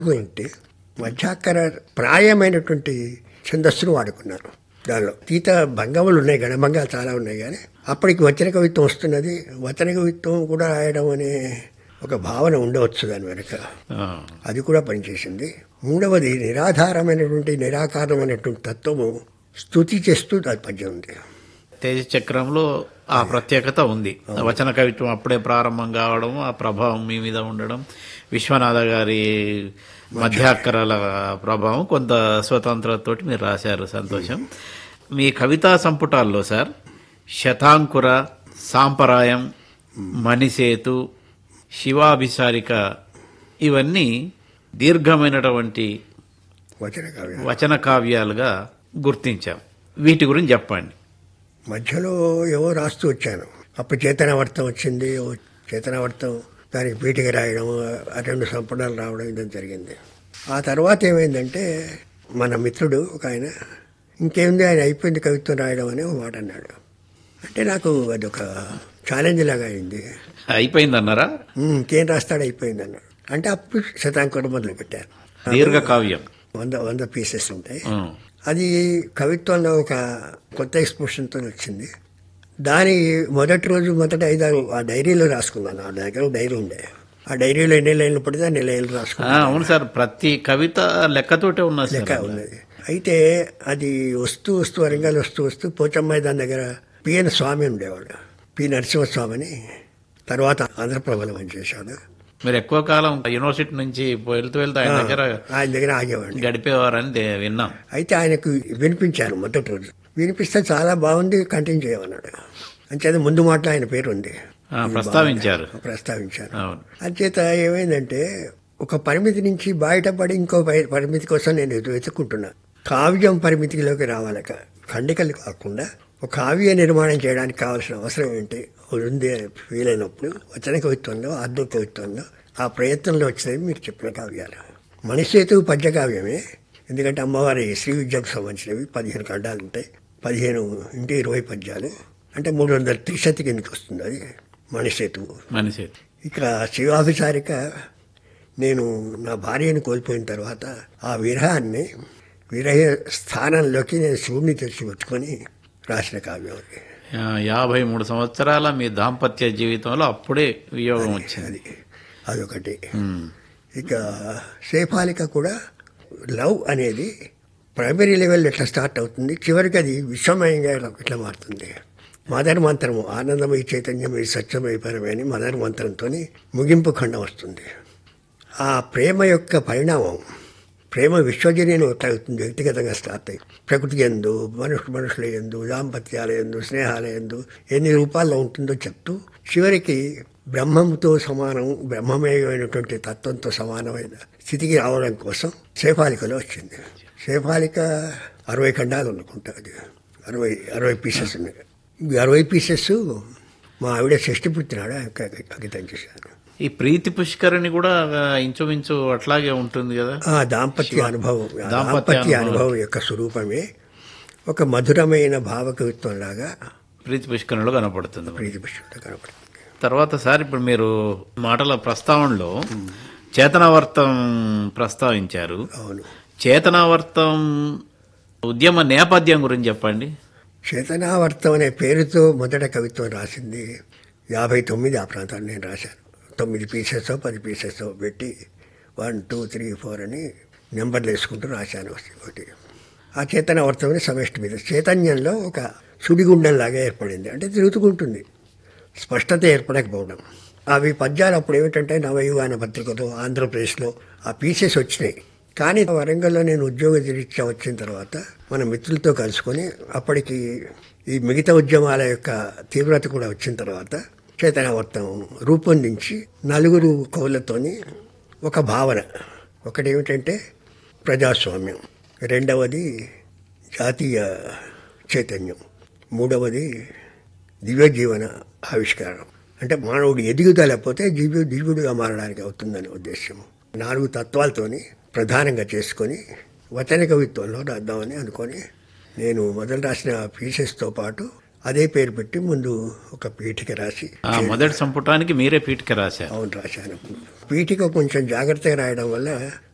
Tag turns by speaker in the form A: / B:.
A: ఏంటి మధ్యాకర ప్రాయమైనటువంటి ఛందస్సును వాడుకున్నారు దానిలో తీత భంగములు ఉన్నాయి గణభంగాలు చాలా ఉన్నాయి కానీ అప్పటికి వచన కవిత్వం వస్తున్నది వచన కవిత్వం కూడా రాయడం అనే ఒక భావన ఉండవచ్చు దాని వెనుక
B: ఆ,
A: అది కూడా పనిచేసింది మూడవది నిరాధారమైనటువంటి నిరాకారమైనటువంటి తత్వము స్థుతి చేస్తూ దాని పద్యం ఉంది
B: తేజ చక్రంలో ఆ ప్రత్యేకత ఉంది వచన కవిత్వం అప్పుడే ప్రారంభం కావడం ఆ ప్రభావం మీ మీద ఉండడం విశ్వనాథ గారి మధ్యాక్కరాల ప్రభావం కొంత స్వతంత్రతోటి మీరు రాశారు సంతోషం మీ కవితా సంపుటాల్లో సార్ శతాంకుర సాంపరాయం మణిసేతు శివాభిసారిక ఇవన్నీ దీర్ఘమైనటువంటి
A: వచన కావ్యం
B: వచన కావ్యాలుగా గుర్తించాం వీటి గురించి చెప్పండి
A: మధ్యలో ఏవో రాస్తూ వచ్చాను అప్పుడు చేతనావర్తం వచ్చింది ఓ చేతనావర్తం దానికి పీటిక రాయడం ఆ రెండు సంపూర్ణాలు రావడం ఇదంతా జరిగింది ఆ తర్వాత ఏమైందంటే మన మిత్రుడు ఒక ఆయన ఇంకేముంది ఆయన అయిపోయింది కవిత్వం రాయడం అని ఒక మాట అన్నాడు అంటే నాకు అదొక ఛాలెంజ్ లాగా అయింది
B: అయిపోయిందన్నారా
A: "ఉమ్, ఇంకేం రాస్తాడు అయిపోయింది అన్నాడు అంటే అప్పుడు శతాంకుడు మొదలు పెట్టారు
B: దీర్ఘ కావ్యం
A: వంద వంద పీసెస్ ఉంటాయి
B: ఆ.
A: అది కవిత్వంలో ఒక కొత్త ఎక్స్ప్రెషన్తో వచ్చింది దాని మొదటి రోజు మొదటి ఐదారు ఆ డైరీలో రాసుకున్నాను ఆ దగ్గర డైరీ ఉండే ఆ డైరీలో ఎన్ని లైన్లు పడితే అన్ని లైన్లు
B: ఆ,
A: రాసుకున్నాను
B: అవును సార్ ప్రతి కవిత లెక్కతోటే ఉన్నది
A: లెక్క
B: సార్
A: ఉన్నది అయితే అది వస్తూ వస్తూ వరంగల్ వస్తూ వస్తూ పోచమ్మాయి దాని దగ్గర పిఎన్ స్వామి ఉండేవాడు పి నరసింహస్వామి అని తర్వాత ఆంధ్రప్రభలో పనిచేశాడు
B: మీరు ఎక్కువ కాలం యూనివర్సిటీ నుంచి వెళ్తూ వెళ్తూ ఆయన దగ్గర
A: ఆయన దగ్గర ఆగేవాడిని
B: గడిపేవారని దే- విన్నాం
A: అయితే ఆయనకు వినిపించాను మొదటి రోజు వినిపిస్తే చాలా బాగుంది కంటిన్యూ చేయమన్నాడు అంచేత ముందు మాటలో ఆయన పేరు ఉంది
B: ఆ, ప్రస్తావించారు
A: ప్రస్తావించారు
B: అవును
A: అంచేత ఏమైందంటే ఒక పరిమితి నుంచి బయటపడి ఇంకో పరి- పరిమితి కోసం నేను ఎదు- వెతుక్కుంటున్నా కావ్యం పరిమితిలోకి రావాలి క- ఖండికలు కాకుండా ఒక కావ్య నిర్మాణం చేయడానికి కావాల్సిన అవసరం ఏంటి ఉంది అని ఫీల్ అయినప్పుడు వచన కవిత్వంలో ఆత్మ కవిత్వంలో ఆ ప్రయత్నంలో వచ్చినవి మీరు చెప్పిన కావ్యాలు మనిషేతు పద్య కావ్యమే ఎందుకంటే అమ్మవారి శ్రీ విద్యకు సంబంధించినవి పదిహేను ఖండాలు ఉంటాయి పదిహేను ఇంటి ఇరవై పద్యాలు అంటే మూడు వందల త్రిశతి కిందకి వస్తుంది అది మణిసేతు
B: మనిషి
A: ఇక శివాభిసారిక నేను నా భార్యను కోల్పోయిన తర్వాత ఆ విరహాన్ని విరహ స్థానంలోకి నేను శివుని తెచ్చి పెట్టుకొని రాసిన కావ్యం అది
B: ఆ, యాభై మూడు సంవత్సరాల మీ దాంపత్య జీవితంలో అప్పుడే వియోగం వచ్చింది
A: అది అదొకటి
B: ఉమ్.
A: ఇక శేఫాలిక కూడా లవ్ అనేది ప్రైమరీ లెవెల్ ఎట్లా స్టార్ట్ అవుతుంది చివరికి అది విశ్వమయంగా ఇట్లా మారుతుంది మదర్ మంత్రము ఆనందమయ చైతన్యమై సత్యమయ పరమే అని మదర్ మంత్రంతో ముగింపు ఖండం వస్తుంది ఆ ప్రేమ యొక్క పరిణామం ప్రేమ విశ్వజనీయం ఎట్లా అవుతుంది వ్యక్తిగతంగా స్టార్ట్ అయ్యి ప్రకృతి ఎందు మనుషు మనుషుల ఎందు దాంపత్యాల ఎందు స్నేహాల ఎందు ఎన్ని రూపాల్లో ఉంటుందో చెప్తూ చివరికి బ్రహ్మంతో సమానం బ్రహ్మమయమైనటువంటి తత్వంతో సమానమైన స్థితికి రావడం కోసం శేఫాలికలో వచ్చింది శేఫాలిక అరవై ఖండాలు అనుకుంటా అది అరవై అరవై పీసెస్ ఉన్నాయి ఈ అరవై పీసెస్ మా ఆవిడ షష్టి పుట్టినాడు అంకితం చేశాను
B: ఈ ప్రీతి పుష్కరిణి కూడా ఆ, ఇంచుమించు అట్లాగే ఉంటుంది కదా
A: ఆ దాంపత్య అనుభవం ఆ
B: దాంపత్య
A: దాంపత్య
B: అనుభవం.
A: అనుభవం యొక్క స్వరూపమే ఒక మధురమైన భావకవిత్వం లాగా
B: ప్రీతి పుష్కరిణిలో కనపడుతుంది
A: ప్రీతి పుష్పంలో కనపడుతుంది
B: తర్వాత సార్ ఇప్పుడు మీరు మాటల ప్రస్తావనలో చేతనావర్తం ప్రస్తావించారు
A: అవును
B: చేతనావర్తం ఉద్యమ నేపథ్యం గురించి చెప్పండి
A: చేతనావర్తం అనే పేరుతో మొదట కవిత్వం రాసింది యాభై తొమ్మిది ఆ ప్రాంతాన్ని నేను రాశాను తొమ్మిది పీసెస్ పది పీసెస్ పెట్టి వన్ టూ త్రీ ఫోర్ అని నెంబర్లు వేసుకుంటూ రాశాను ఒకటి ఆ చేతనావర్తం అనే సమష్టి మీద చైతన్యంలో ఒక సుడిగుండంలాగా ఏర్పడింది అంటే తిరుగుతుకుంటుంది స్పష్టత ఏర్పడకపోవడం అవి పద్యాలు అప్పుడు ఏమిటంటే నవయుగాన పత్రికలో ఆంధ్రప్రదేశ్లో ఆ పీసెస్ వచ్చినాయి కానీ వరంగల్లో నేను ఉద్యోగ రీత్యా వచ్చిన తర్వాత మన మిత్రులతో కలుసుకొని అప్పటికి ఈ మిగతా ఉద్యమాల యొక్క తీవ్రత కూడా వచ్చిన తర్వాత చేతనావర్తం రూపొందించి నలుగురు కవులతోని ఒక భావన ఒకటి ఏమిటంటే ప్రజాస్వామ్యం రెండవది జాతీయ చైతన్యం మూడవది దివ్య జీవన ఆవిష్కారం అంటే మానవుడు ఎదుగుదల పోతే దివ్య దివ్యుడిగా మారడానికి అవుతుందనే ఉద్దేశం నాలుగు తత్వాలతోని ప్రధానంగా చేసుకొని వచన కవిత్వంలో రాద్దామని అనుకొని నేను మొదలు రాసిన పీసెస్తో పాటు అదే పేరు పెట్టి ముందు ఒక పీఠిక రాసి
B: ఆ మొదటి సంపుటానికి మీరే పీఠిక రాశారు
A: అవును రాశాను పీఠిక కొంచెం జాగ్రత్తగా రాయడం వల్ల